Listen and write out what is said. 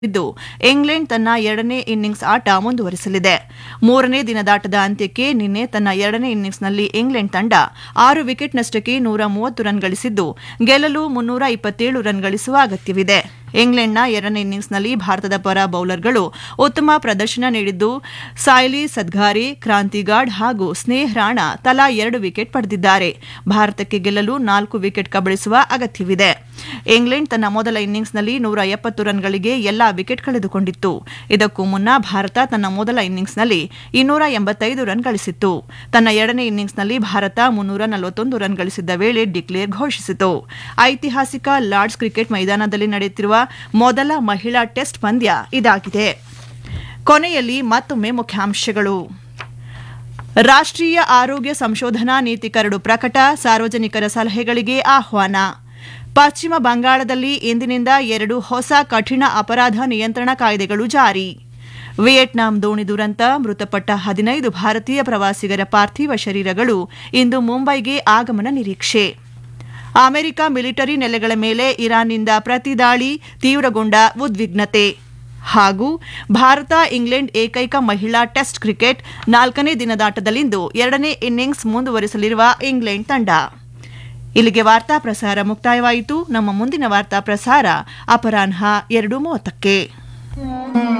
ಇದ್ದು ಇಂಗ್ಲೆಂಡ್ ತನ್ನ ಎರಡನೇ ಇನ್ನಿಂಗ್ಸ್ ಆಟ ಮುಂದುವರಿಸಲಿದೆ ಮೂರನೇ ದಿನದಾಟದ ಅಂತ್ಯಕ್ಕೆ ನಿನ್ನೆ ತನ್ನ ಎರಡನೇ ಇನ್ನಿಂಗ್ಸ್ನಲ್ಲಿ ಇಂಗ್ಲೆಂಡ್ ತಂಡ ಆರು ವಿಕೆಟ್ನಷ್ಟಕ್ಕೆ ನೂರ ಮೂವತ್ತು ರನ್ ಗಳಿಸಿದ್ದು ಗೆಲ್ಲಲು ಮುನ್ನೂರ ಇಪ್ಪತ್ತೇಳು ರನ್ ಗಳಿಸುವ ಅಗತ್ಯವಿದೆ ಇಂಗ್ಲೆಂಡ್ನ ಎರಡನೇ ಇನ್ನಿಂಗ್ಸ್ನಲ್ಲಿ ಭಾರತದ ಪರ ಬೌಲರ್ಗಳು ಉತ್ತಮ ಪ್ರದರ್ಶನ ನೀಡಿದ್ದು ಸಾಯ್ಲಿ ಸದ್ಗಾರಿ ಕ್ರಾಂತಿಗಾಡ್ ಹಾಗೂ ಸ್ನೇಹ್ ರಾಣಾ ತಲಾ ಎರಡು ವಿಕೆಟ್ ಪಡೆದಿದ್ದಾರೆ ಭಾರತಕ್ಕೆ ಗೆಲ್ಲಲು ನಾಲ್ಕು ವಿಕೆಟ್ ಕಬಳಿಸುವ ಅಗತ್ಯವಿದೆ ಇಂಗ್ಲೆಂಡ್ ತನ್ನ ಮೊದಲ ಇನ್ನಿಂಗ್ಸ್ನಲ್ಲಿ ನೂರ ಎಪ್ಪತ್ತು ರನ್ಗಳಿಗೆ ಎಲ್ಲಾ ವಿಕೆಟ್ ಕಳೆದುಕೊಂಡಿತ್ತು ಇದಕ್ಕೂ ಮುನ್ನ ಭಾರತ ತನ್ನ ಮೊದಲ ಇನ್ನಿಂಗ್ಸ್ನಲ್ಲಿ ಇನ್ನೂರ ಎಂಬತ್ತೈದು ರನ್ ಗಳಿಸಿತ್ತು ತನ್ನ ಎರಡನೇ ಇನ್ನಿಂಗ್ಸ್ನಲ್ಲಿ ಭಾರತ ಮುನ್ನೂರ ನಲವತ್ತೊಂದು ರನ್ ಗಳಿಸಿದ್ದ ವೇಳೆ ಡಿಕ್ಲೇರ್ ಘೋಷಿಸಿತು ಐತಿಹಾಸಿಕ ಲಾರ್ಡ್ಸ್ ಕ್ರಿಕೆಟ್ ಮೈದಾನದಲ್ಲಿ ನಡೆಯುತ್ತಿರುವ ಮೊದಲ ಮಹಿಳಾ ಟೆಸ್ಟ್ ಪಂದ್ಯ ಇದಾಗಿದೆ ಕೊನೆಯಲ್ಲಿ ಮತ್ತೊಮ್ಮೆ ಮುಖ್ಯಾಂಶಗಳು ರಾಷ್ಟ್ರೀಯ ಆರೋಗ್ಯ ಸಂಶೋಧನಾ ನೀತಿ ಕರಡು ಪ್ರಕಟ ಸಾರ್ವಜನಿಕರ ಸಲಹೆಗಳಿಗೆ ಆಹ್ವಾನ ಪಶ್ಚಿಮ ಬಂಗಾಳದಲ್ಲಿ ಇಂದಿನಿಂದ ಎರಡು ಹೊಸ ಕಠಿಣ ಅಪರಾಧ ನಿಯಂತ್ರಣ ಕಾಯ್ದೆಗಳು ಜಾರಿ ವಿಯೆಟ್ನಾಂ ದೋಣಿ ದುರಂತ ಮೃತಪಟ್ಟ ಹದಿನೈದು ಭಾರತೀಯ ಪ್ರವಾಸಿಗರ ಪಾರ್ಥಿವ ಶರೀರಗಳು ಇಂದು ಮುಂಬೈಗೆ ಆಗಮನ ನಿರೀಕ್ಷೆ ಅಮೆರಿಕ ಮಿಲಿಟರಿ ನೆಲೆಗಳ ಮೇಲೆ ಇರಾನ್ನಿಂದ ಪ್ರತಿದಾಳಿ ತೀವ್ರಗೊಂಡ ಉದ್ವಿಗ್ನತೆ ಹಾಗೂ ಭಾರತ ಇಂಗ್ಲೆಂಡ್ ಏಕೈಕ ಮಹಿಳಾ ಟೆಸ್ಟ್ ಕ್ರಿಕೆಟ್ ನಾಲ್ಕನೇ ದಿನದಾಟದಲ್ಲಿಂದು ಎರಡನೇ ಇನ್ನಿಂಗ್ಸ್ ಮುಂದುವರಿಸಲಿರುವ ಇಂಗ್ಲೆಂಡ್ ತಂಡ ಇಲ್ಲಿಗೆ ವಾರ್ತಾ ಪ್ರಸಾರ ಮುಕ್ತಾಯವಾಯಿತು ನಮ್ಮ ಮುಂದಿನ ವಾರ್ತಾ ಪ್ರಸಾರ ಅಪರಾಹ್ನ ಎರಡು ಮೂವತ್ತಕ್ಕೆ